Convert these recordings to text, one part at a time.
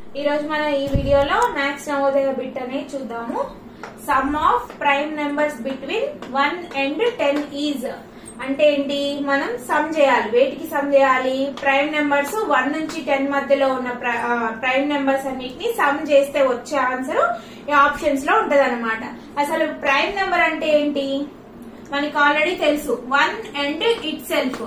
ఈ రోజు మనం ఈ వీడియోలో మ్యాథ్స్ నవోదయ బిట్ అనేది చూద్దాము sum of prime numbers between one and ten is అంటే ఏంటి మనం సమ్ చేయాలి వేటికి సమ్ చేయాలి ప్రైమ్ నెంబర్స్ వన్ నుంచి టెన్ మధ్యలో ఉన్న ప్రైమ్ నెంబర్స్ అన్నిటిని సమ్ చేస్తే వచ్చే ఆన్సర్ ఈ ఆప్షన్స్ లో ఉంటది అసలు ప్రైమ్ నెంబర్ అంటే ఏంటి మనకి ఆల్రెడీ తెలుసు one and itself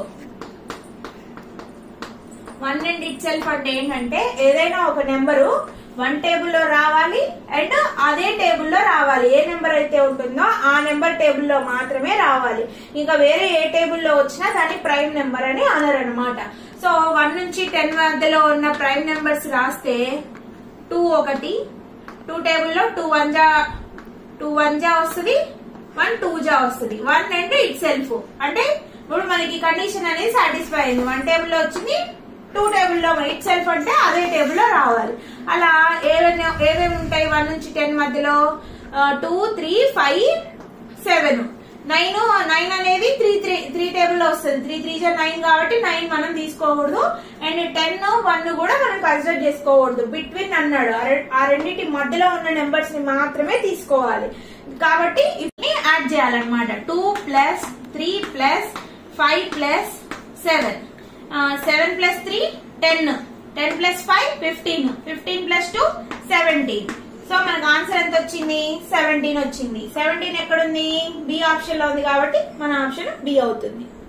one and itself అంటే ఏంటంటే ఏదైనా ఒక నెంబరు వన్ టేబుల్లో రావాలి అండ్ అదే టేబుల్లో రావాలి ఏ నెంబర్ అయితే ఉంటుందో ఆ నెంబర్ టేబుల్లో మాత్రమే రావాలి ఇంకా వేరే ఏ టేబుల్లో వచ్చినా దాన్ని ప్రైమ్ నెంబర్ అని అనరు అనమాట సో వన్ నుంచి టెన్ మధ్యలో ఉన్న ప్రైమ్ నెంబర్స్ రాస్తే టూ ఒకటి టూ టేబుల్లో టూ వన్ జా టూ వన్ జా వస్తుంది వన్ టూ జా వస్తుంది వన్ అండ్ ఇట్ సెల్ఫ్ అంటే ఇప్పుడు మనకి కండిషన్ అనేది సాటిస్ఫై అయింది వన్ టేబుల్ లో వచ్చింది టూ టేబుల్ లో ఇట్ సెల్ఫ్ అంటే అదే టేబుల్ లో రావాలి అలా ఏమేమి ఏమేమి ఉంటాయి వన్ నుంచి టెన్ మధ్యలో two three five seven nine nine అనేది త్రీ త్రీ త్రీ టేబుల్ లో వస్తుంది త్రీ త్రీ జా నైన్ కాబట్టి నైన్ మనం తీసుకోకూడదు అండ్ టెన్ వన్ కూడా మనం కన్సిడర్ చేసుకోకూడదు బిట్వీన్ అన్నాడు ఆ రె- ఆ రెండింటి మధ్యలో ఉన్న నెంబర్స్ ని మాత్రమే తీసుకోవాలి కాబట్టి ఇవన్నీ యాడ్ చేయాలన్నమాట two plus three plus five plus seven seven plus three ten ten plus five fifteen fifteen plus two seventeen so మనకు ఆన్సర్ ఎంత వచ్చింది సెవెంటీన్ వచ్చింది సెవెంటీన్ ఎక్కడుంది బి ఆప్షన్ లో ఉంది కాబట్టి మన ఆప్షన్ బి అవుతుంది